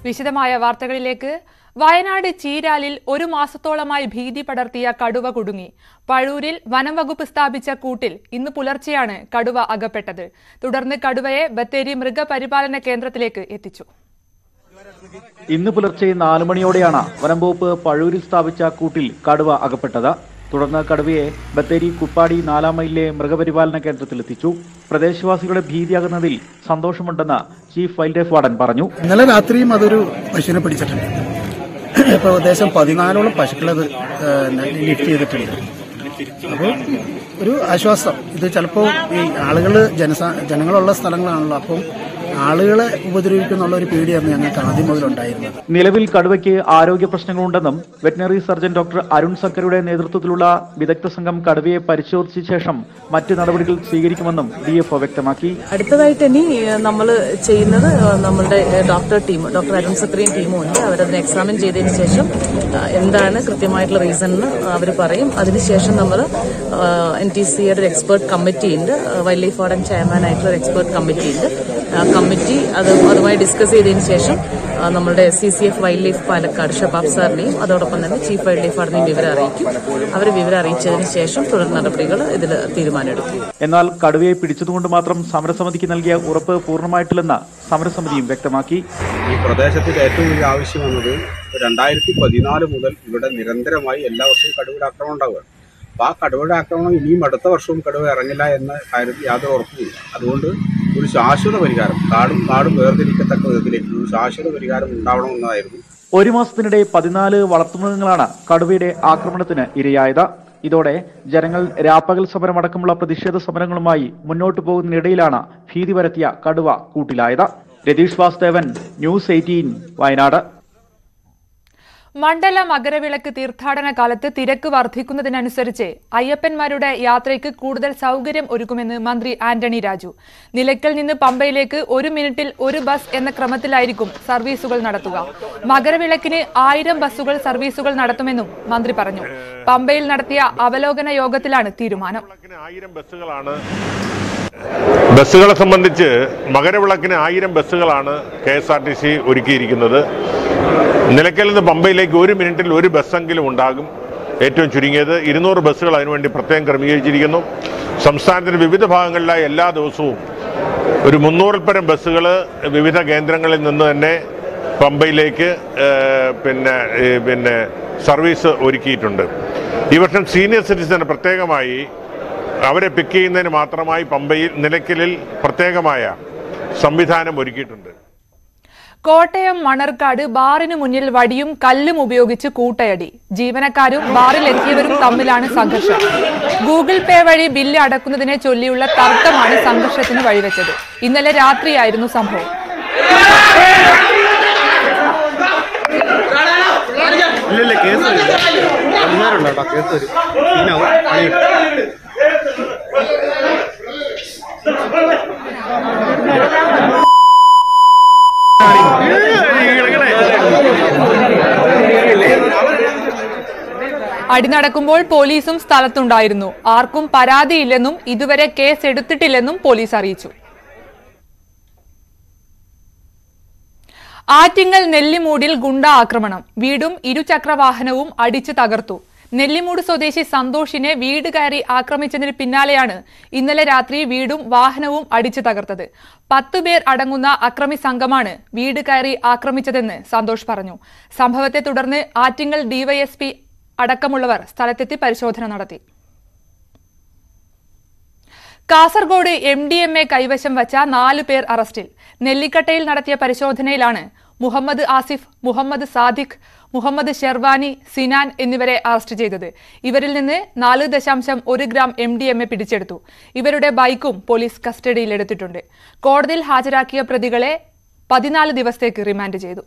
വിശദമായ വാർത്തകളിലേക്ക് വയനാട് ചീരാലിൽ ഒരു മാസത്തോളമായി ഭീതി പടർത്തിയ കടുവ കുടുങ്ങി പഴൂരിൽ വനം വകുപ്പ് സ്ഥാപിച്ച കൂട്ടിൽ ഇന്ന് പുലർച്ചെയാണ് കടുവ അകപ്പെട്ടത് തുടർന്ന് കടുവയെ ബത്തേരി മൃഗപരിപാലന കേന്ദ്രത്തിലേക്ക് എത്തിച്ചു ഇന്ന് പുലർച്ചെ നാലു മണിയോടെയാണ് വനം വകുപ്പ് പഴൂരിൽ സ്ഥാപിച്ച കൂട്ടിൽ കടുവ അകപ്പെട്ടത് തുടർന്ന് കടുവയെ ബത്തേരി കുപ്പാടി നാലാം മൈലിലെ മൃഗപരിപാലന കേന്ദ്രത്തിലെത്തിച്ചു പ്രദേശവാസികളുടെ ഭീതി അകന്നതിൽ സന്തോഷമുണ്ടെന്ന് ചീഫ് വൈൽഡ് ലൈഫ് വാർഡൻ പറഞ്ഞു ഇന്നലെ രാത്രിയും അതൊരു പശുവിനെ പിടിച്ചിട്ടുണ്ട് ഇപ്പോൾ ഏകദേശം പതിനാലോളം പശുക്കളത് ലിഫ്റ്റ് ചെയ്തിട്ടുണ്ട് അപ്പോൾ ഒരു ആശ്വാസം ഇത് ചിലപ്പോൾ ഈ ആളുകൾ ജനസാ ജനങ്ങളുള്ള സ്ഥലങ്ങളാണല്ലോ അപ്പം ആളുകളെ ഉപദ്രവിക്കുന്നുള്ള ഒരു പേടിയായിരുന്നു ഞങ്ങൾക്ക് ആദ്യം മുതലുണ്ടായിരുന്നത് നിലവിൽ കടുവയ്ക്ക് ആരോഗ്യ പ്രശ്നങ്ങളുണ്ടെന്നും വെറ്റിനറി സർജൻ ഡോക്ടർ അരുൺ സക്കരുടെ നേതൃത്വത്തിലുള്ള വിദഗ്ധ സംഘം കടുവയെ പരിശോധിച്ച ശേഷം മറ്റ് നടപടികൾ സ്വീകരിക്കുമെന്നും ഡി എഫ് വ്യക്തമാക്കി അടുത്തതായിട്ട് ഇനി നമ്മൾ ചെയ്യുന്നത് നമ്മളുടെ ഡോക്ടർ ടീം ഡോക്ടർ അരുൺ സക്രിയും ടീമും ഉണ്ട് അവരതിന് എക്സാമിൻ ചെയ്തതിന് ശേഷം ആ, എന്താണ് കൃത്യമായിട്ടുള്ള റീസൺ എന്ന് അവർ പറയും അതിനുശേഷം നമ്മൾ എൻ ടി സിയുടെ ഒരു എക്സ്പേർട്ട് കമ്മിറ്റി ഉണ്ട് വൈൽഡ് ലൈഫ് വാർഡൻ ചെയർമാൻ ആയിട്ടുള്ള ഒരു എക്സ്പേർട്ട് കമ്മിറ്റി ഉണ്ട് ആ കമ്മിറ്റി അത് അതുമായി ഡിസ്കസ് ചെയ്തതിന് ശേഷം ആ, നമ്മളുടെ C C F wildlife Palakkad Shabab സാറിനെയും അതോടൊപ്പം തന്നെ ചീഫ് വൈൽഡ് ലൈഫ് വാർഡിനെയും വിവരം അറിയിക്കും അവർ വിവരം അറിയിച്ചതിന് ശേഷം തുടർ നടപടികൾ ഇതിൽ തീരുമാനമെടുക്കും എന്നാൽ കടുവയെ പിടിച്ചതുകൊണ്ട് മാത്രം സമരസമിതിക്ക് നൽകിയ ഉറപ്പ് പൂർണ്ണമായിട്ടില്ലെന്ന് സമരസമിതിയും വ്യക്തമാക്കി ഈ പ്രദേശത്തിന്റെ ഏറ്റവും വലിയ ആവശ്യം വന്നത് രണ്ടായിരത്തി പതിനാല് മുതൽ ഇവിടെ നിരന്തരമായി എല്ലാ വർഷവും കടുവയുടെ ആക്രമണം ഉണ്ടാവുകയാണ് അപ്പോൾ ആ കടുവയുടെ ആക്രമണം ഇനിയും അടുത്ത വർഷവും കടുവ ഇറങ്ങില്ല എന്ന കാര്യത്തിൽ യാതൊരു ഉറപ്പുമില്ല അതുകൊണ്ട് ഒരു ശാശ്വത പരിഹാരം കാടും കാടും വേർതിരിക്കത്തക്ക വിധത്തിലേക്ക് ഒരു ശാശ്വത പരിഹാരം ഉണ്ടാവണമെന്നതായിരുന്നു ഒരു മാസത്തിനിടെ പതിനാല് വളർത്തുമൃഗങ്ങളാണ് കടുവയുടെ ആക്രമണത്തിന് ഇരയായത് ഇതോടെ ജനങ്ങൾ രാപ്പകൽ സമരമടക്കമുള്ള പ്രതിഷേധ സമരങ്ങളുമായി മുന്നോട്ടു പോകുന്നതിനിടയിലാണ് ഭീതി പരത്തിയ കടുവ കൂട്ടിലായത് രതീഷ് വാസുദേവൻ ന്യൂസ് എയ്റ്റീൻ വയനാട് മണ്ഡല മകരവിളക്ക് തീർത്ഥാടന കാലത്ത് തിരക്ക് വർദ്ധിക്കുന്നതിനനുസരിച്ച് അയ്യപ്പന്മാരുടെ യാത്രയ്ക്ക് കൂടുതൽ സൗകര്യം ഒരുക്കുമെന്ന് മന്ത്രി ആന്റണി രാജു നിലയ്ക്കൽ നിന്ന് പമ്പയിലേക്ക് ഒരു മിനിറ്റിൽ ഒരു ബസ് എന്ന ക്രമത്തിലായിരിക്കും സർവീസുകൾ നടത്തുക മകരവിളക്കിന് ആയിരം ബസ്സുകൾ സർവീസുകൾ നടത്തുമെന്നും മന്ത്രി പറഞ്ഞു പമ്പയിൽ നടത്തിയ അവലോകന യോഗത്തിലാണ് തീരുമാനം മകരവിളക്കിന് ആയിരം ബസ്സുകളാണ് ബസ്സുകളെ സംബന്ധിച്ച് മകരവിളക്കിന് ആയിരം ബസ്സുകളാണ് K S R T C ഒരുക്കിയിരിക്കുന്നത് നിലയ്ക്കൽ നിന്ന് പമ്പയിലേക്ക് ഒരു മിനിറ്റിൽ ഒരു ബസ്സെങ്കിലും ഉണ്ടാകും ഏറ്റവും ചുരുങ്ങിയത് ഇരുന്നൂറ് ബസ്സുകൾ അതിനുവേണ്ടി പ്രത്യേകം ക്രമീകരിച്ചിരിക്കുന്നു സംസ്ഥാനത്തിന്റെ വിവിധ ഭാഗങ്ങളിലായി എല്ലാ ദിവസവും ഒരു മുന്നൂറിൽ പരം ബസ്സുകൾ വിവിധ കേന്ദ്രങ്ങളിൽ നിന്ന് തന്നെ പമ്പയിലേക്ക് ഏഹ്, പിന്നെ ഏഹ്, പിന്നെ സർവീസ് ഒരുക്കിയിട്ടുണ്ട് ഈ വർഷം സീനിയർ സിറ്റിസന് പ്രത്യേകമായി അവരെ പിക്ക് ചെയ്യുന്നതിന് മാത്രമായി പമ്പയിൽ നിലയ്ക്കലിൽ പ്രത്യേകമായ സംവിധാനം ഒരുക്കിയിട്ടുണ്ട് കോട്ടയം മണർക്കാട് ബാറിന് മുന്നിൽ വടിയും കല്ലും ഉപയോഗിച്ച് കൂട്ടയടി ജീവനക്കാരും ബാറിൽ എത്തിയവരും തമ്മിലാണ് സംഘർഷം ഗൂഗിൾ പേ വഴി ബില്ല് അടക്കുന്നതിനെ ചൊല്ലിയുള്ള തർക്കമാണ് സംഘർഷത്തിന് വഴിവെച്ചത് ഇന്നലെ രാത്രിയായിരുന്നു സംഭവം ഇല്ലല്ല കേസ് വരും കേസ് വരും പിന്നാവും പണി കിട്ടും അടി നടക്കുമ്പോൾ പോലീസും സ്ഥലത്തുണ്ടായിരുന്നു ആർക്കും പരാതിയില്ലെന്നും ഇതുവരെ കേസ് എടുത്തിട്ടില്ലെന്നും പോലീസ് അറിയിച്ചു ആറ്റിങ്ങൽ നെല്ലിമൂടിൽ ഗുണ്ട ആക്രമണം വീടും ഇരുചക്രവാഹനവും അടിച്ചു തകർത്തു നെല്ലിമൂട് സ്വദേശി സന്തോഷിനെ വീട് കയറി ആക്രമിച്ചതിന് പിന്നാലെയാണ് ഇന്നലെ രാത്രി വീടും വാഹനവും അടിച്ചു തകർത്തത് പത്തുപേർ അടങ്ങുന്ന അക്രമി സംഘമാണ് വീട് കയറി ആക്രമിച്ചതെന്ന് സന്തോഷ് പറഞ്ഞു സംഭവത്തെ തുടർന്ന് ആറ്റിങ്ങൽ ഡിവൈഎസ്പി അടക്കമുള്ളവർ സ്ഥലത്തെത്തി പരിശോധന നടത്തി Kasaragod M D M A കൈവശം വച്ച നാലു പേർ അറസ്റ്റിൽ നെല്ലിക്കട്ടയിൽ നടത്തിയ പരിശോധനയിലാണ് മുഹമ്മദ് ആസിഫ് മുഹമ്മദ് സാദിഖ് മുഹമ്മദ് ഷെർവാനി സിനാൻ എന്നിവരെ അറസ്റ്റ് ചെയ്തത് ഇവരിൽ നിന്ന് നാല് ദശാംശം ഒരു gram M D M A പിടിച്ചെടുത്തു ഇവരുടെ ബൈക്കും പോലീസ് കസ്റ്റഡിയിലെടുത്തിട്ടുണ്ട് കോടതിയിൽ ഹാജരാക്കിയ പ്രതികളെ പതിനാല് ദിവസത്തേക്ക് റിമാൻഡ് ചെയ്തു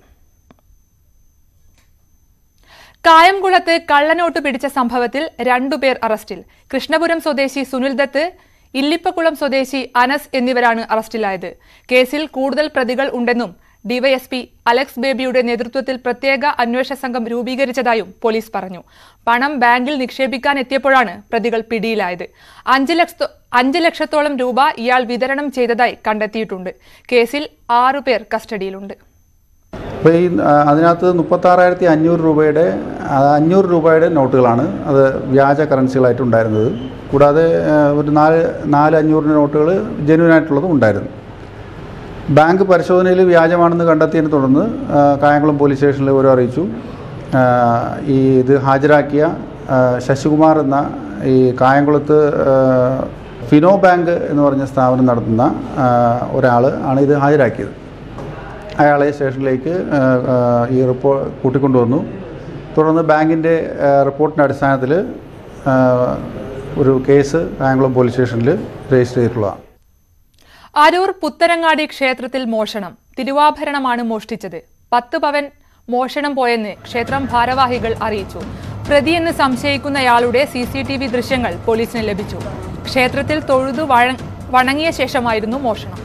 കായംകുളത്ത് കള്ളനോട്ട് പിടിച്ച സംഭവത്തിൽ രണ്ടുപേർ അറസ്റ്റിൽ കൃഷ്ണപുരം സ്വദേശി സുനിൽ ദത്ത് ഇല്ലിപ്പക്കുളം സ്വദേശി അനസ് എന്നിവരാണ് അറസ്റ്റിലായത് കേസിൽ കൂടുതൽ പ്രതികൾ ഉണ്ടെന്നും ഡിവൈഎസ്പി അലക്സ് ബേബിയുടെ നേതൃത്വത്തിൽ പ്രത്യേക അന്വേഷണ സംഘം രൂപീകരിച്ചതായും പോലീസ് പറഞ്ഞു പണം ബാങ്കിൽ നിക്ഷേപിക്കാൻ എത്തിയപ്പോഴാണ് പ്രതികൾ പിടിയിലായത് അഞ്ച് ലക്ഷ അഞ്ച് ലക്ഷത്തോളം രൂപ ഇയാൾ വിതരണം ചെയ്തതായി കണ്ടെത്തിയിട്ടുണ്ട് കേസിൽ ആറുപേർ കസ്റ്റഡിയിലുണ്ട് അപ്പോൾ ഈ ആ, അതിനകത്ത് മുപ്പത്താറായിരത്തി അഞ്ഞൂറ് രൂപയുടെ ആ, അഞ്ഞൂറ് രൂപയുടെ നോട്ടുകളാണ് അത് വ്യാജ കറൻസികളായിട്ട് ഉണ്ടായിരുന്നത് കൂടാതെ ആ, ഒരു നാല് നാല് അഞ്ഞൂറിൻ്റെ നോട്ടുകൾ ജെന്യൂൻ ആയിട്ടുള്ളതും ഉണ്ടായിരുന്നു ബാങ്ക് പരിശോധനയിൽ വ്യാജമാണെന്ന് കണ്ടെത്തിയതിനെ തുടർന്ന് ആ, കായംകുളം പോലീസ് സ്റ്റേഷനിൽ വിവരം അറിയിച്ചു ആ, ഈ ഇത് ഹാജരാക്കിയ ആ, ശശികുമാർ എന്ന ഈ കായംകുളത്ത് ആ, ഫിനോ ബാങ്ക് എന്ന് പറഞ്ഞ സ്ഥാപനം നടത്തുന്ന ഒരാൾ ആണ് ഇത് ഹാജരാക്കിയത് അയാളെ സ്റ്റേഷനിലേക്ക് ആ, ആ, ഈ റിപ്പോർട്ട് കൂട്ടിക്കൊണ്ടുവന്നു തുടർന്ന് ബാങ്കിൻ്റെ ആ, റിപ്പോർട്ടിൻ്റെ അടിസ്ഥാനത്തിൽ ആ, ഒരു കേസ് കായംകുളം പോലീസ് സ്റ്റേഷനിൽ രജിസ്റ്റർ ചെയ്തിട്ടുള്ളതാണ് അരൂർ പുത്തരങ്ങാടി ക്ഷേത്രത്തിൽ മോഷണം തിരുവാഭരണമാണ് മോഷ്ടിച്ചത് പത്ത് പവൻ മോഷണം പോയെന്ന് ക്ഷേത്രം ഭാരവാഹികൾ അറിയിച്ചു പ്രതിയെന്ന് സംശയിക്കുന്നയാളുടെ സി സി ടി വി ദൃശ്യങ്ങൾ പോലീസിന് ലഭിച്ചു ക്ഷേത്രത്തിൽ തൊഴുതു വഴ- വണങ്ങിയ ശേഷമായിരുന്നു മോഷണം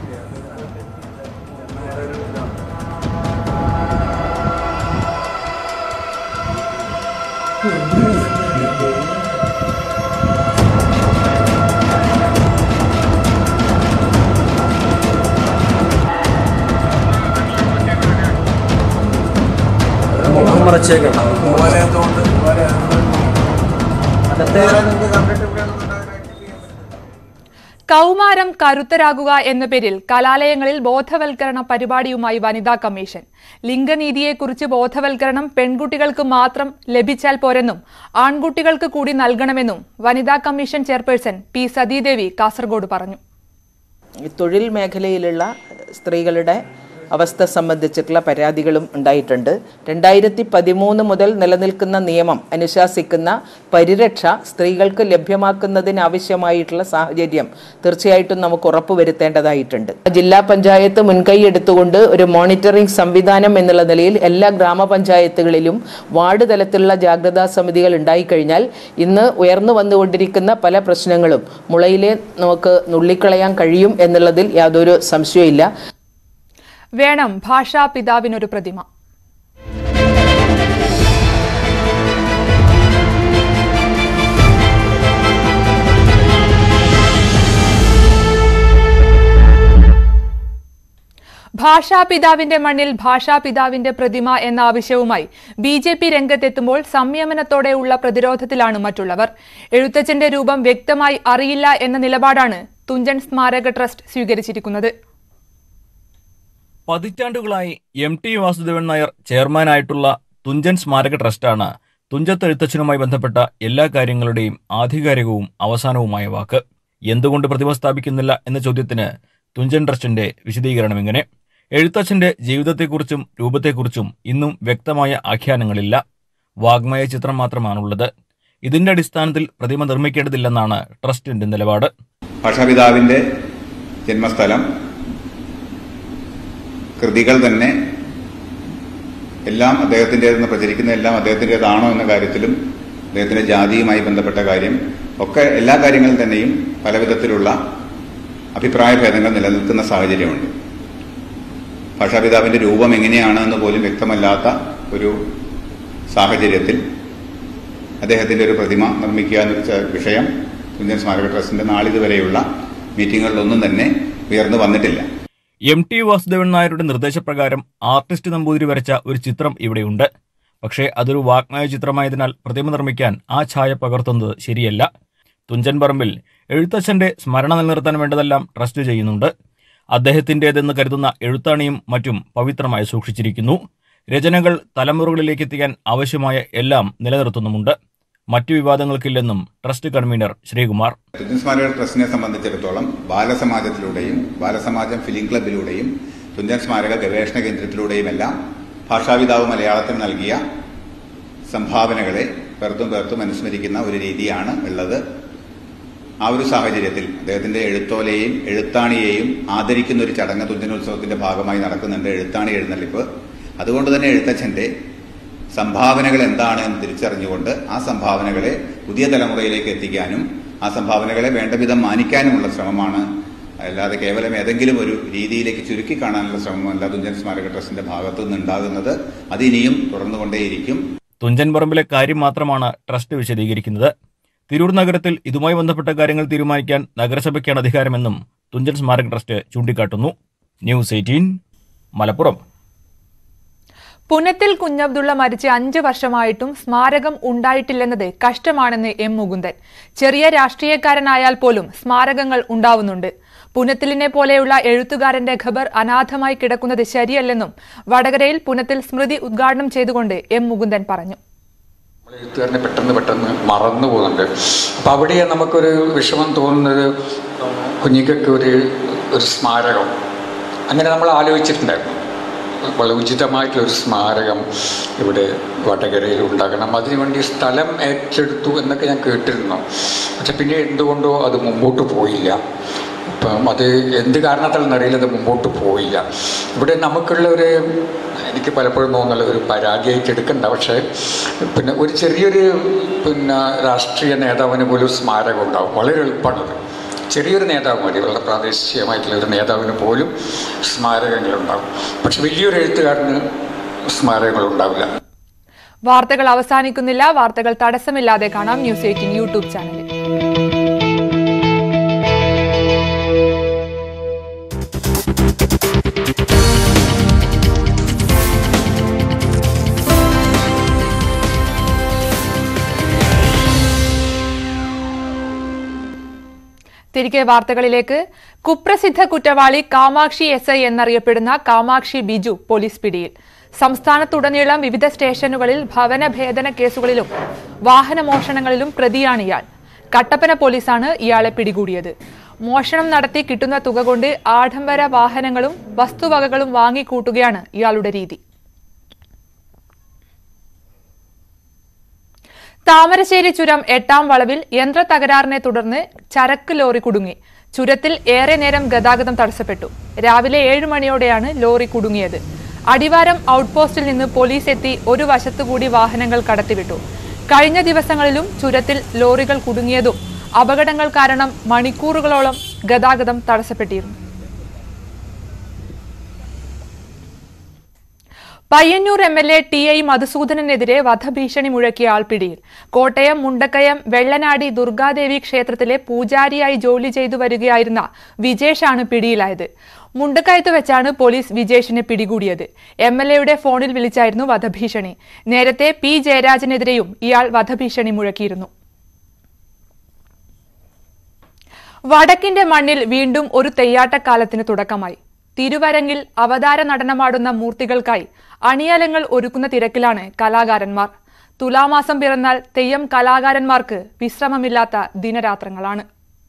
കൗമാരം കരുത്തരാകുക എന്ന പേരിൽ കലാലയങ്ങളിൽ ബോധവൽക്കരണ പരിപാടിയുമായി വനിതാ കമ്മീഷൻ ലിംഗനീതിയെക്കുറിച്ച് ബോധവൽക്കരണം പെൺകുട്ടികൾക്ക് മാത്രം ലഭിച്ചാൽ പോരെന്നും ആൺകുട്ടികൾക്ക് കൂടി നൽകണമെന്നും വനിതാ commission chairperson P Sathidevi Kasaragod പറഞ്ഞു തൊഴിൽ മേഖലയിലുള്ള സ്ത്രീകളുടെ അവസ്ഥ സംബന്ധിച്ചിട്ടുള്ള പരാതികളും ഉണ്ടായിട്ടുണ്ട് രണ്ടായിരത്തി പതിമൂന്ന് മുതൽ നിലനിൽക്കുന്ന നിയമം അനുശാസിക്കുന്ന പരിരക്ഷ സ്ത്രീകൾക്ക് ലഭ്യമാക്കുന്നതിനാവശ്യമായിട്ടുള്ള സാഹചര്യം തീർച്ചയായിട്ടും നമുക്ക് ഉറപ്പുവരുത്തേണ്ടതായിട്ടുണ്ട് ജില്ലാ പഞ്ചായത്ത് മുൻകൈ എടുത്തുകൊണ്ട് ഒരു മോണിറ്ററിംഗ് സംവിധാനം എന്നുള്ള നിലയിൽ എല്ലാ ഗ്രാമപഞ്ചായത്തുകളിലും വാർഡ് തലത്തിലുള്ള ജാഗ്രതാ സമിതികൾ ഉണ്ടായിക്കഴിഞ്ഞാൽ ഇന്ന് ഉയർന്നു വന്നുകൊണ്ടിരിക്കുന്ന പല പ്രശ്നങ്ങളും മുളയിലെ നമുക്ക് നുള്ളിക്കളയാൻ കഴിയും എന്നുള്ളതിൽ യാതൊരു സംശയമില്ല വേണം ഭാഷാ പിതാവിനൊരു പ്രതിമ ഭാഷാപിതാവിന്റെ മണ്ണിൽ ഭാഷാപിതാവിന്റെ പ്രതിമ എന്ന ആവശ്യവുമായി ബി ജെ പി രംഗത്തെത്തുമ്പോൾ സംയമനത്തോടെയുള്ള പ്രതിരോധത്തിലാണ് മറ്റുള്ളവർ എഴുത്തച്ഛന്റെ രൂപം വ്യക്തമായി അറിയില്ല എന്ന നിലപാടാണ് തുഞ്ചൻ സ്മാരക ട്രസ്റ്റ് സ്വീകരിച്ചിരിക്കുന്നത് പതിറ്റാണ്ടുകളായി എം ടി വാസുദേവൻ നായർ ചെയർമാനായിട്ടുള്ള തുഞ്ചൻ സ്മാരക ട്രസ്റ്റാണ് തുഞ്ചത്ത് എഴുത്തച്ഛനുമായി ബന്ധപ്പെട്ട എല്ലാ കാര്യങ്ങളുടെയും ആധികാരികവും അവസാനവുമായ വാക്ക് എന്തുകൊണ്ട് പ്രതിമ സ്ഥാപിക്കുന്നില്ല എന്ന ചോദ്യത്തിന് തുഞ്ചൻ ട്രസ്റ്റിന്റെ വിശദീകരണം ഇങ്ങനെ എഴുത്തച്ഛന്റെ ജീവിതത്തെക്കുറിച്ചും രൂപത്തെക്കുറിച്ചും ഇന്നും വ്യക്തമായ ആഖ്യാനങ്ങളില്ല വാഗ്മയ ചിത്രം മാത്രമാണുള്ളത് ഇതിന്റെ അടിസ്ഥാനത്തിൽ പ്രതിമ നിർമ്മിക്കേണ്ടതില്ലെന്നാണ് ട്രസ്റ്റിന്റെ നിലപാട് ഭാഷാപിതാവിന്റെ ജന്മസ്ഥലം കൃതികൾ തന്നെ എല്ലാം അദ്ദേഹത്തിൻ്റെതെന്ന് പ്രചരിക്കുന്ന എല്ലാം അദ്ദേഹത്തിൻ്റെതാണോ എന്ന കാര്യത്തിലും അദ്ദേഹത്തിന്റെ ജാതിയുമായി ബന്ധപ്പെട്ട കാര്യം ഒക്കെ എല്ലാ കാര്യങ്ങളും തന്നെയും പല വിധത്തിലുള്ള അഭിപ്രായ ഭേദങ്ങൾ നിലനിൽക്കുന്ന സാഹചര്യമുണ്ട് ഭാഷാപിതാവിന്റെ രൂപം എങ്ങനെയാണ് എന്ന് പോലും വ്യക്തമല്ലാത്ത ഒരു സാഹചര്യത്തിൽ അദ്ദേഹത്തിന്റെ ഒരു പ്രതിമ നിർമ്മിക്കുക എന്നൊരു ച- വിഷയം ഇന്ത്യൻ സ്മാരക ട്രസ്റ്റിന്റെ നാളിതുവരെയുള്ള മീറ്റിങ്ങുകളിലൊന്നും തന്നെ ഉയർന്നു വന്നിട്ടില്ല എം ടി വാസുദേവൻ നായരുടെ നിർദ്ദേശപ്രകാരം ആർട്ടിസ്റ്റ് നമ്പൂതിരി വരച്ച ഒരു ചിത്രം ഇവിടെയുണ്ട് പക്ഷേ അതൊരു വാഗ്മയ ചിത്രമായതിനാൽ പ്രതിമ നിർമ്മിക്കാൻ ആ ഛായ പകർത്തുന്നത് ശരിയല്ല തുഞ്ചൻ പറമ്പിൽ എഴുത്തച്ഛന്റെ സ്മരണ നിലനിർത്താൻ വേണ്ടതെല്ലാം ട്രസ്റ്റ് ചെയ്യുന്നുണ്ട് അദ്ദേഹത്തിൻ്റെതെന്ന് കരുതുന്ന എഴുത്താണിയും മറ്റും പവിത്രമായി സൂക്ഷിച്ചിരിക്കുന്നു രചനകൾ തലമുറകളിലേക്ക് എത്തിക്കാൻ ആവശ്യമായ എല്ലാം നിലനിർത്തുന്നുമുണ്ട് മറ്റു വിവാദങ്ങൾക്കില്ലെന്നും ട്രസ്റ്റ് കൺവീനർ ശ്രീകുമാർ തുഞ്ചൻ സ്മാരക ട്രസ്റ്റിനെ സംബന്ധിച്ചിടത്തോളം ബാലസമാജത്തിലൂടെയും ബാലസമാജം ഫിലിം ക്ലബിലൂടെയും തുഞ്ചൻ സ്മാരക ഗവേഷണ കേന്ദ്രത്തിലൂടെയുമെല്ലാം ഭാഷാപിതാവ് മലയാളത്തിന് നൽകിയ സംഭാവനകളെ പേർത്തും പേർത്തും അനുസ്മരിക്കുന്ന ഒരു രീതിയാണ് ഉള്ളത് ആ ഒരു സാഹചര്യത്തിൽ അദ്ദേഹത്തിന്റെ എഴുത്തോലയെയും എഴുത്താണിയെയും ആദരിക്കുന്ന ഒരു ചടങ്ങ് തുഞ്ചനോത്സവത്തിന്റെ ഭാഗമായി നടക്കുന്നുണ്ട് എഴുത്താണി എഴുന്നള്ളിപ്പ് അതുകൊണ്ട് തന്നെ എഴുത്തച്ഛന്റെ സംഭാവനകൾ എന്താണ് എന്ന് തിരിച്ചറിഞ്ഞുകൊണ്ട് ആ സംഭാവനകളെ പുതിയ തലമുറയിലേക്ക് എത്തിക്കാനും ആ സംഭാവനകളെ വേണ്ട വിധം മാനിക്കാനുമുള്ള ശ്രമമാണ് അല്ലാതെ കേവലം ഏതെങ്കിലും ഒരു രീതിയിലേക്ക് ചുരുക്കി കാണാനുള്ള ശ്രമമല്ല തുഞ്ചൻ സ്മാരക ട്രസ്റ്റിന്റെ ഭാഗത്തു നിന്നുണ്ടാകുന്നത് അത് ഇനിയും തുടർന്നുകൊണ്ടേയിരിക്കും തുഞ്ചൻ പറമ്പിലെ കാര്യം മാത്രമാണ് ട്രസ്റ്റ് വിശദീകരിക്കുന്നത് തിരൂർ നഗരത്തിൽ ഇതുമായി ബന്ധപ്പെട്ട കാര്യങ്ങൾ തീരുമാനിക്കാൻ നഗരസഭയ്ക്കാണ് അധികാരമെന്നും തുഞ്ചൻ സ്മാരക ട്രസ്റ്റ് ചൂണ്ടിക്കാട്ടുന്നു ന്യൂസ് എയ്റ്റീൻ മലപ്പുറം പുനത്തിൽ കുഞ്ഞബ്ദുള്ള മരിച്ച് അഞ്ച് വർഷമായിട്ടും സ്മാരകം ഉണ്ടായിട്ടില്ലെന്നത് കഷ്ടമാണെന്ന് എം മുകുന്ദൻ ചെറിയ രാഷ്ട്രീയക്കാരനായാൽ പോലും സ്മാരകങ്ങൾ ഉണ്ടാവുന്നുണ്ട് പുനത്തിലിനെ പോലെയുള്ള എഴുത്തുകാരന്റെ ഖബർ അനാഥമായി കിടക്കുന്നത് ശരിയല്ലെന്നും വടകരയിൽ പുനത്തിൽ സ്മൃതി ഉദ്ഘാടനം ചെയ്തുകൊണ്ട് എം മുകുന്ദൻ പറഞ്ഞു എഴുത്തുകാരനെ പെട്ടെന്ന് പെട്ടെന്ന് മറന്നു പോകുന്നുണ്ട് അപ്പം അവിടെ നമുക്കൊരു വിഷമം തോന്നുന്നത് കുഞ്ഞിക്കൊക്കെ ഒരു ഒരു സ്മാരകം അങ്ങനെ നമ്മൾ ആലോചിച്ചിട്ടുണ്ടായിരുന്നു വളരെ ഉചിതമായിട്ടുള്ളൊരു സ്മാരകം ഇവിടെ വടകരയിൽ ഉണ്ടാകണം അതിനുവേണ്ടി സ്ഥലം ഏറ്റെടുത്തു എന്നൊക്കെ ഞാൻ കേട്ടിരുന്നു പക്ഷെ പിന്നെ എന്തുകൊണ്ടോ അത് മുമ്പോട്ട് പോയില്ല ഇപ്പം അത് എന്ത് കാരണത്താലെന്ന് അറിയില്ല അത് മുമ്പോട്ട് പോയില്ല ഇവിടെ നമുക്കുള്ള ഒരു എനിക്ക് പലപ്പോഴും തോന്നുന്നുള്ള ഒരു പരാതിയായിട്ട് എടുക്കണ്ട പക്ഷേ പിന്നെ ഒരു ചെറിയൊരു പിന്നെ രാഷ്ട്രീയ നേതാവിന് പോലും സ്മാരകം ഉണ്ടാവും വളരെ എളുപ്പമാണത് ചെറിയൊരു നേതാവ് മതി വളരെ പ്രാദേശികമായിട്ടുള്ള ഒരു നേതാവിന് പോലും സ്മാരകങ്ങളുണ്ടാവും പക്ഷെ വലിയൊരു എഴുത്തുകാരന് സ്മാരകങ്ങളുണ്ടാവില്ല വാർത്തകൾ അവസാനിക്കുന്നില്ല വാർത്തകൾ തടസ്സമില്ലാതെ കാണാം ന്യൂസ് എയ്റ്റീൻ യൂട്യൂബ് ചാനലിൽ തിരികെ വാർത്തകളിലേക്ക് കുപ്രസിദ്ധ കുറ്റവാളി കാമാക്ഷി എസ് ഐ എന്നറിയപ്പെടുന്ന കാമാക്ഷി ബിജു പോലീസ് പിടിയിൽ സംസ്ഥാനത്തുടനീളം വിവിധ സ്റ്റേഷനുകളിൽ ഭവന ഭേദന കേസുകളിലും വാഹനമോഷണങ്ങളിലും പ്രതിയാണ് ഇയാൾ കട്ടപ്പന പോലീസാണ് ഇയാളെ പിടികൂടിയത് മോഷണം നടത്തി കിട്ടുന്ന തുക കൊണ്ട് ആഡംബര വാഹനങ്ങളും വസ്തുവകകളും വാങ്ങിക്കൂട്ടുകയാണ് ഇയാളുടെ രീതി താമരശ്ശേരി ചുരം എട്ടാം വളവിൽ യന്ത്ര തകരാറിനെ തുടർന്ന് ചരക്ക് ലോറി കുടുങ്ങി ചുരത്തിൽ ഏറെ നേരം ഗതാഗതം തടസ്സപ്പെട്ടു രാവിലെ ഏഴ് മണിയോടെയാണ് ലോറി കുടുങ്ങിയത് അടിവാരം ഔട്ട്പോസ്റ്റിൽ നിന്ന് പോലീസ് എത്തി ഒരു വശത്തുകൂടി വാഹനങ്ങൾ കടത്തിവിട്ടു കഴിഞ്ഞ ദിവസങ്ങളിലും ചുരത്തിൽ ലോറികൾ കുടുങ്ങിയതും അപകടങ്ങൾ കാരണം മണിക്കൂറുകളോളം ഗതാഗതം തടസ്സപ്പെട്ടിരുന്നു Payyanur M L A T I മധുസൂദനനെതിരെ വധഭീഷണി മുഴക്കിയ ആൾ പിടിയിൽ കോട്ടയം മുണ്ടക്കയം വെള്ളനാടി ദുർഗാദേവി ക്ഷേത്രത്തിലെ പൂജാരിയായി ജോലി ചെയ്തു വരികയായിരുന്ന വിജേഷാണ് പിടിയിലായത് മുണ്ടക്കയത്ത് വെച്ചാണ് പോലീസ് വിജേഷിനെ പിടികൂടിയത് എം എൽ എയുടെ ഫോണിൽ വിളിച്ചായിരുന്നു വധഭീഷണി നേരത്തെ പി ജയരാജനെതിരെയും ഇയാൾ വധഭീഷണി മുഴക്കിയിരുന്നു വടക്കിന്റെ മണ്ണിൽ വീണ്ടും ഒരു തെയ്യാട്ടക്കാലത്തിന് തുടക്കമായി തിരുവരങ്ങിൽ അവതാര നടനമാടുന്ന മൂർത്തികൾക്കായി അണിയലങ്ങൾ ഒരുക്കുന്ന തിരക്കിലാണ് കലാകാരന്മാർ തുലാമാസം പിറന്നാൽ തെയ്യം കലാകാരന്മാർക്ക് വിശ്രമമില്ലാത്ത ദിനരാത്രങ്ങളാണ്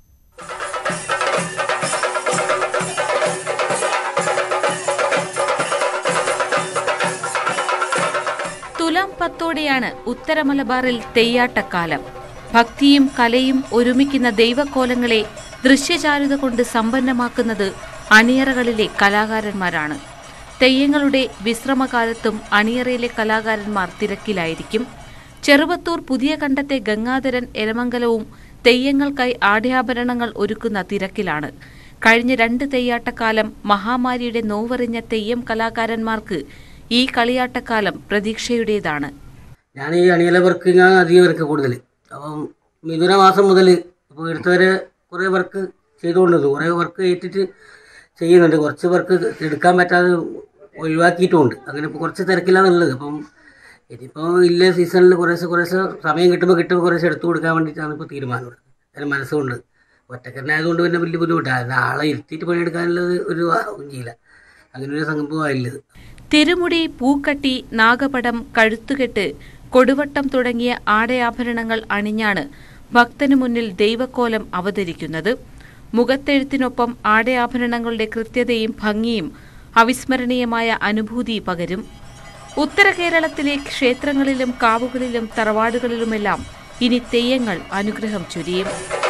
തുലാം പത്തോടെയാണ് ഉത്തര മലബാറിൽ തെയ്യാട്ടക്കാലം ഭക്തിയും കലയും ഒരുമിക്കുന്ന ദൈവക്കോലങ്ങളെ ദൃശ്യചാരുത കൊണ്ട് സമ്പന്നമാക്കുന്നത് അണിയറകളിലെ കലാകാരന്മാരാണ് തെയ്യങ്ങളുടെ വിശ്രമകാലത്തും അണിയറയിലെ കലാകാരന്മാർ തിരക്കിലായിരിക്കും ചെറുവത്തൂർ പുതിയ കണ്ടത്തെ ഗംഗാധരൻ എലമംഗലവും തെയ്യങ്ങൾക്കായി ആഢ്യാഭരണങ്ങൾ ഒരുക്കുന്ന തിരക്കിലാണ് കഴിഞ്ഞ രണ്ട് തെയ്യാട്ടക്കാലം മഹാമാരിയുടെ നോവറിഞ്ഞ തെയ്യം കലാകാരന്മാർക്ക് ഈ കളിയാട്ടക്കാലം പ്രതീക്ഷയുടേതാണ് ഞാൻ ഈ അണിയല വർക്ക് ഞാൻ അധികം വർക്ക് കൂടുതൽ അപ്പം മിഥുന മാസം മുതൽ ഇപ്പോൾ എടുത്തവരെ കുറേ വർക്ക് ചെയ്തുകൊണ്ടിരുന്നു കുറേ വർക്ക് ഏറ്റിട്ട് ചെയ്യുന്നുണ്ട് കുറച്ച് വർക്ക് എടുക്കാൻ പറ്റാതെ ഒഴിവാക്കിയിട്ടുമുണ്ട് അങ്ങനെ ഇപ്പോൾ കുറച്ച് തിരക്കിലാണ് ഉള്ളത് അപ്പം ഇനിയിപ്പോൾ ഇല്ല സീസണിൽ കുറേശ്ശെ കുറേശ്ശെ സമയം കിട്ടുമ്പോൾ കിട്ടുമ്പോൾ കുറേശ്ശെ എടുത്തു കൊടുക്കാൻ വേണ്ടിയിട്ടാണ് ഇപ്പോൾ തീരുമാനം അതിന് മനസ്സുകൊണ്ട് ഒറ്റക്കന്നെ ആയതുകൊണ്ട് പിന്നെ വലിയ ബുദ്ധിമുട്ടാണ് ആളെ ഇരുത്തിയിട്ട് പണിയെടുക്കാനുള്ളത് ഒരു ചെയ്യില്ല അങ്ങനെ ഒരു സംഭവമായില്ലത് തിരുമുടി പൂക്കട്ടി നാഗപടം കഴുത്തുകെട്ട് കൊടുവട്ടം തുടങ്ങിയ ആടയാഭരണങ്ങൾ അണിഞ്ഞാണ് ഭക്തനു മുന്നിൽ ദൈവക്കോലം അവതരിക്കുന്നത് മുഖത്തെഴുത്തിനൊപ്പം ആടയാഭരണങ്ങളുടെ കൃത്യതയും ഭംഗിയും അവിസ്മരണീയമായ അനുഭൂതി പകരും ഉത്തര കേരളത്തിലെ ക്ഷേത്രങ്ങളിലും കാവുകളിലും തറവാടുകളിലുമെല്ലാം ഇനി തെയ്യങ്ങൾ അനുഗ്രഹം ചൊരിയും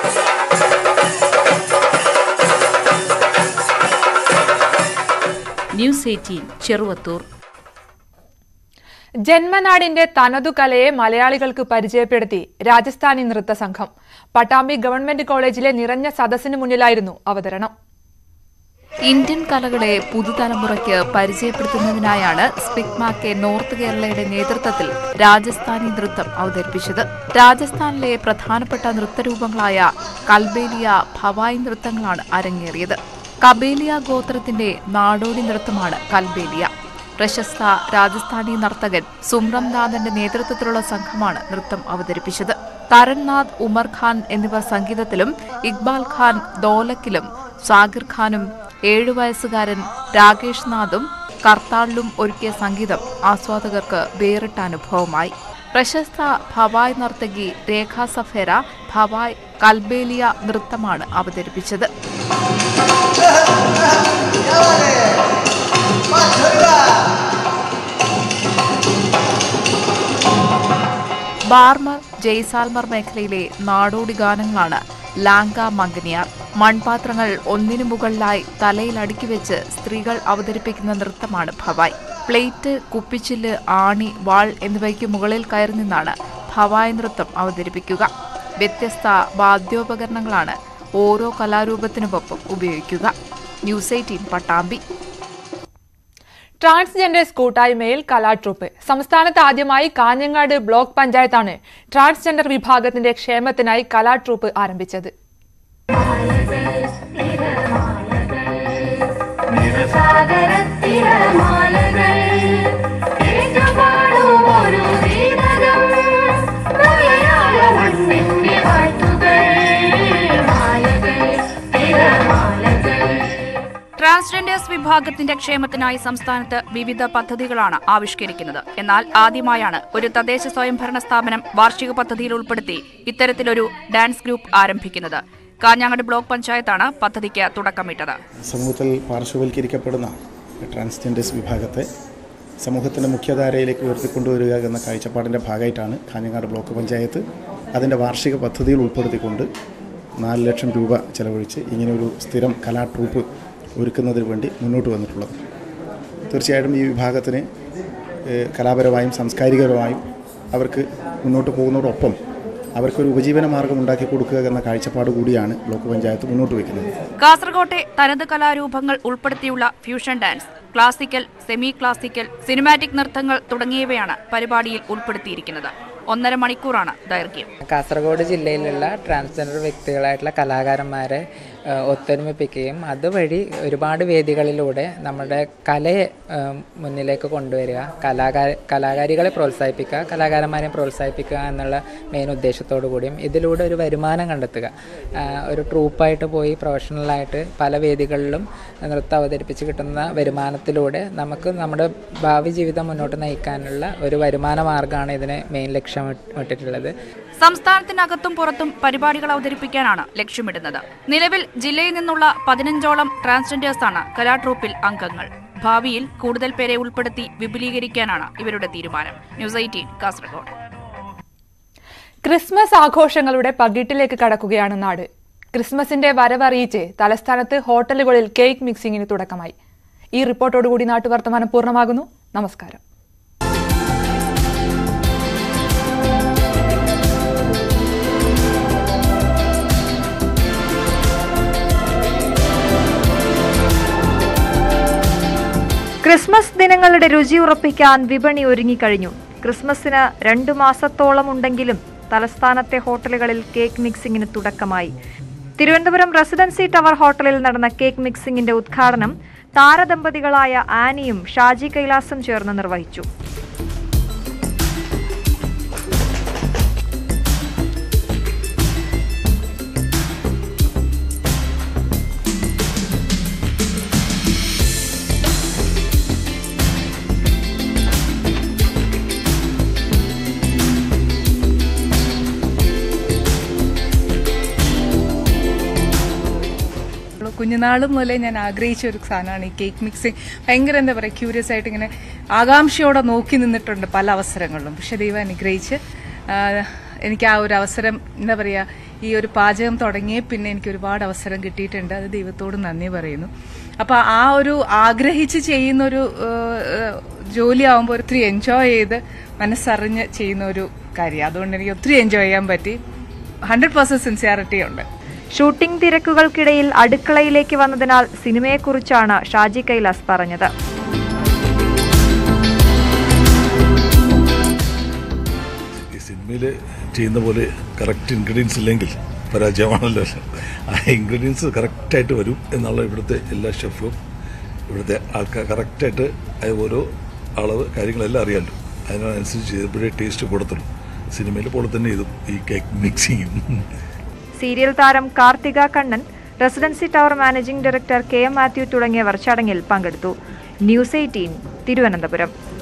ന്യൂസ് എയ്റ്റീൻ ചെറുവത്തൂർ ജന്മനാടിന്റെ തനതു കലയെ മലയാളികൾക്ക് പരിചയപ്പെടുത്തി രാജസ്ഥാനി നൃത്ത സംഘം പട്ടാമ്പി ഗവൺമെന്റ് കോളേജിലെ നിറഞ്ഞ സദസ്സിന് മുന്നിലായിരുന്നു അവതരണം ഇന്ത്യൻ കലകളെ പുതുതലമുറയ്ക്ക് പരിചയപ്പെടുത്തുന്നതിനായാണ് സ്പിക്മാക്കെ നോർത്ത് കേരളയുടെ നേതൃത്വത്തിൽ രാജസ്ഥാനി നൃത്തം അവതരിപ്പിച്ചത് രാജസ്ഥാനിലെ പ്രധാനപ്പെട്ട നൃത്തരൂപങ്ങളായ കൽബേലിയ ഭവായ് നൃത്തങ്ങളാണ് അരങ്ങേറിയത് കബേലിയ ഗോത്രത്തിന്റെ നാടോടി നൃത്തമാണ് കൽബേലിയ പ്രശസ്ത രാജസ്ഥാനി നർത്തകൻ സുമ്രംനാഥന്റെ നേതൃത്വത്തിലുള്ള സംഘമാണ് നൃത്തം അവതരിപ്പിച്ചത് തരൺനാഥ് ഉമർ ഖാൻ എന്നിവർ സംഗീതത്തിലും ഇക്ബാൽ ഖാൻ ദോലക്കിലും സാഗിർ ഖാനും ഏഴു വയസ്സുകാരൻ രാകേഷ് നാഥും കർത്താളിലും ഒരുക്കിയ സംഗീതം ആസ്വാദകർക്ക് വേറിട്ട അനുഭവമായി പ്രശസ്ത ഭവായ് നർത്തകി രേഖ സഫേര ഭവായ് കൽബേലിയ നൃത്തമാണ് അവതരിപ്പിച്ചത് ബാർമർ ജയ്സാൽമർ മേഖലയിലെ നാടോടി ഗാനങ്ങളാണ് ലാങ്ക മംഗനിയാർ മൺപാത്രങ്ങൾ ഒന്നിനു മുകളിലായി തലയിൽ അടുക്കി വെച്ച് സ്ത്രീകൾ അവതരിപ്പിക്കുന്ന നൃത്തമാണ് ഭവായ് പ്ലേറ്റ് കുപ്പിച്ചില്ല് ആണി വാൾ എന്നിവയ്ക്ക് മുകളിൽ കയറി നിന്നാണ് ഭവായ് നൃത്തം അവതരിപ്പിക്കുക വ്യത്യസ്ത വാദ്യോപകരണങ്ങളാണ് ഓരോ കലാരൂപത്തിനുമൊപ്പം ഉപയോഗിക്കുക ന്യൂസ് എയ്റ്റീൻ പട്ടാമ്പി ട്രാൻസ്ജെൻഡേഴ്സ് കൂട്ടായ്മയിൽ കലാട്രൂപ്പ് സംസ്ഥാനത്ത് ആദ്യമായി കാഞ്ഞങ്ങാട് ബ്ലോക്ക് പഞ്ചായത്താണ് ട്രാൻസ്ജെൻഡർ വിഭാഗത്തിന്റെ ക്ഷേമത്തിനായി കലാട്രൂപ്പ് ആരംഭിച്ചത് ട്രാൻസ്ജെൻഡേഴ്സ് വിഭാഗത്തിന്റെ ക്ഷേമത്തിനായി സംസ്ഥാനത്ത് വിവിധ പദ്ധതികളാണ് ആവിഷ്കരിക്കുന്നത് എന്നാൽ ആദ്യമായാണ് ഒരു തദ്ദേശ സ്വയംഭരണ സ്ഥാപനം വാർഷിക പദ്ധതിയിൽ ഉൾപ്പെടുത്തി ഇത്തരത്തിലൊരു ഡാൻസ് ഗ്രൂപ്പ് ആരംഭിക്കുന്നത് കാഞ്ഞങ്ങാട് ബ്ലോക്ക് പഞ്ചായത്താണ് പദ്ധതിക്ക് തുടക്കമിട്ടത് സമൂഹത്തിൽ പാർശ്വവൽക്കരിക്കപ്പെടുന്ന ട്രാൻസ്ജെൻഡേഴ്സ് വിഭാഗത്തെ സമൂഹത്തിൻ്റെ മുഖ്യധാരയിലേക്ക് ഉയർത്തിക്കൊണ്ടുവരിക എന്ന കാഴ്ചപ്പാടിൻ്റെ ഭാഗമായിട്ടാണ് കാഞ്ഞങ്ങാട് ബ്ലോക്ക് പഞ്ചായത്ത് അതിൻ്റെ വാർഷിക പദ്ധതിയിൽ ഉൾപ്പെടുത്തിക്കൊണ്ട് നാല് ലക്ഷം രൂപ ചെലവഴിച്ച് ഇങ്ങനെയൊരു സ്ഥിരം കലാ ട്രൂപ്പ് ഒരുക്കുന്നതിന് വേണ്ടി മുന്നോട്ട് വന്നിട്ടുള്ളത് തീർച്ചയായിട്ടും ഈ വിഭാഗത്തിന് ഏഹ്, കലാപരമായും സാംസ്കാരികപരമായും അവർക്ക് മുന്നോട്ട് പോകുന്നതോടൊപ്പം അവർക്കൊരു ഉപജീവന മാർഗം ഉണ്ടാക്കി കൊടുക്കുക എന്ന കാഴ്ചപ്പാട് കൂടിയാണ് ബ്ലോക്ക് പഞ്ചായത്ത് മുന്നോട്ട് വയ്ക്കുന്നത് കാസർകോട്ടെ തനത് കലാരൂപങ്ങൾ ഉൾപ്പെടുത്തിയുള്ള fusion dance classical semi classical cinematic നൃത്തങ്ങൾ തുടങ്ങിയവയാണ് പരിപാടിയിൽ ഉൾപ്പെടുത്തിയിരിക്കുന്നത് ഒന്നര മണിക്കൂറാണ് ദൈർഘ്യം കാസർഗോഡ് ജില്ലയിലുള്ള ട്രാൻസ്ജെൻഡർ വ്യക്തികളായിട്ടുള്ള കലാകാരന്മാരെ ഏഹ്, ഒത്തൊരുമിപ്പിക്കുകയും അതുവഴി ഒരുപാട് വേദികളിലൂടെ നമ്മുടെ കലയെ ഏഹ്, മുന്നിലേക്ക് കൊണ്ടുവരിക കലാകാര കലാകാരികളെ പ്രോത്സാഹിപ്പിക്കുക കലാകാരന്മാരെ പ്രോത്സാഹിപ്പിക്കുക എന്നുള്ള മെയിൻ ഉദ്ദേശത്തോടു കൂടിയും ഇതിലൂടെ ഒരു വരുമാനം കണ്ടെത്തുക ആഹ്, ഒരു ട്രൂപ്പായിട്ട് പോയി പ്രൊഫഷണലായിട്ട് പല വേദികളിലും നൃത്തം അവതരിപ്പിച്ച് കിട്ടുന്ന വരുമാനത്തിലൂടെ നമുക്ക് നമ്മുടെ ഭാവി ജീവിതം മുന്നോട്ട് നയിക്കാനുള്ള ഒരു വരുമാന മാർഗ്ഗമാണ് ഇതിനെ മെയിൻ ലക്ഷ്യമിട്ടിട്ടുള്ളത് സംസ്ഥാനത്തിനകത്തും പുറത്തും പരിപാടികൾ അവതരിപ്പിക്കാനാണ് ലക്ഷ്യമിടുന്നത് നിലവിൽ ജില്ലയിൽ നിന്നുള്ള പതിനഞ്ചോളം ട്രാൻസ്ജെൻഡേഴ്സാണ് കലാട്രൂപ്പിൽ അംഗങ്ങൾ ഭാവിയിൽ കൂടുതൽ പേരെ ഉൾപ്പെടുത്തി വിപുലീകരിക്കാനാണ് ഇവരുടെ തീരുമാനം ന്യൂസ് എയ്റ്റീൻ കാസർഗോഡ് ക്രിസ്മസ് ആഘോഷങ്ങളുടെ പകിട്ടിലേക്ക് കടക്കുകയാണ് നാട് ക്രിസ്മസിന്റെ വരവറിയിച്ച് തലസ്ഥാനത്ത് ഹോട്ടലുകളിൽ കേക്ക് മിക്സിംഗിന് തുടക്കമായി ഈ റിപ്പോർട്ടോടുകൂടി നാട്ടുവർത്തമാനം പൂർണ്ണമാകുന്നു നമസ്കാരം ക്രിസ്മസ് ദിനങ്ങളുടെ രുചി ഉറപ്പിക്കാൻ വിപണി ഒരുങ്ങിക്കഴിഞ്ഞു ക്രിസ്മസിന് രണ്ടു മാസത്തോളം ഉണ്ടെങ്കിലും തലസ്ഥാനത്തെ ഹോട്ടലുകളിൽ കേക്ക് മിക്സിംഗിന് തുടക്കമായി തിരുവനന്തപുരം റെസിഡൻസി ടവർ ഹോട്ടലിൽ നടന്ന കേക്ക് മിക്സിംഗിന്റെ ഉദ്ഘാടനം താരദമ്പതികളായ ആനിയും ഷാജി കൈലാസും ചേർന്ന് നിർവഹിച്ചു കുഞ്ഞുനാൾ മുതലേ ഞാൻ ആഗ്രഹിച്ച ഒരു സാധനമാണ് ഈ കേക്ക് മിക്സിങ് ഭയങ്കര എന്താ പറയുക ക്യൂരിയസ് ആയിട്ട് ഇങ്ങനെ ആകാംക്ഷയോടെ നോക്കി നിന്നിട്ടുണ്ട് പല അവസരങ്ങളിലും പക്ഷെ ദൈവം അനുഗ്രഹിച്ച് ആ, എനിക്ക് ആ ഒരു അവസരം എന്താ പറയുക ഈ ഒരു പാചകം തുടങ്ങിയ പിന്നെ എനിക്ക് ഒരുപാട് അവസരം കിട്ടിയിട്ടുണ്ട് അത് ദൈവത്തോട് നന്ദി പറയുന്നു അപ്പോൾ ആ ഒരു ആഗ്രഹിച്ച് ചെയ്യുന്ന ഒരു ജോലി ആകുമ്പോൾ ഒത്തിരി എൻജോയ് ചെയ്ത് മനസ്സറിഞ്ഞ് ചെയ്യുന്ന ഒരു കാര്യം അതുകൊണ്ട് എനിക്ക് ഒത്തിരി എൻജോയ് ചെയ്യാൻ പറ്റി ഹൺഡ്രഡ് പെർസെന്റ് സിൻസിയാരിറ്റി ഉണ്ട് ഷൂട്ടിംഗ് തിരക്കുകൾക്കിടയിൽ അടുക്കളയിലേക്ക് വന്നതിനാൽ സിനിമയെക്കുറിച്ചാണ് ഷാജി കൈലാസ് പറഞ്ഞത് ഈ സിനിമയിൽ ചെയ്യുന്ന പോലെ കറക്റ്റ് ഇൻഗ്രീഡിയൻസ് ഇല്ലെങ്കിൽ പരാജയമാണല്ലോ ആ ഇൻഗ്രീഡിയൻസ് കറക്റ്റായിട്ട് വരും എന്നുള്ള ഇവിടുത്തെ എല്ലാ ഷെഫും ഇവിടുത്തെ ആൾക്കാർ കറക്റ്റായിട്ട് ഓരോ അളവ് കാര്യങ്ങളെല്ലാം അറിയാമല്ലോ അതിനനുസരിച്ച് ചെയ്തപ്പോഴേ ടേസ്റ്റ് കൊടുത്തുള്ളൂ സിനിമയിൽ പോലെ തന്നെ ഇതും ഈ കേക്ക് മിക്സിങ്ങും സീരിയൽ താരം Karthika Kannan residency tower managing director K M Mathew തുടങ്ങിയവർ ചടങ്ങിൽ പങ്കെടുത്തു ന്യൂസ് എയ്റ്റീൻ തിരുവനന്തപുരം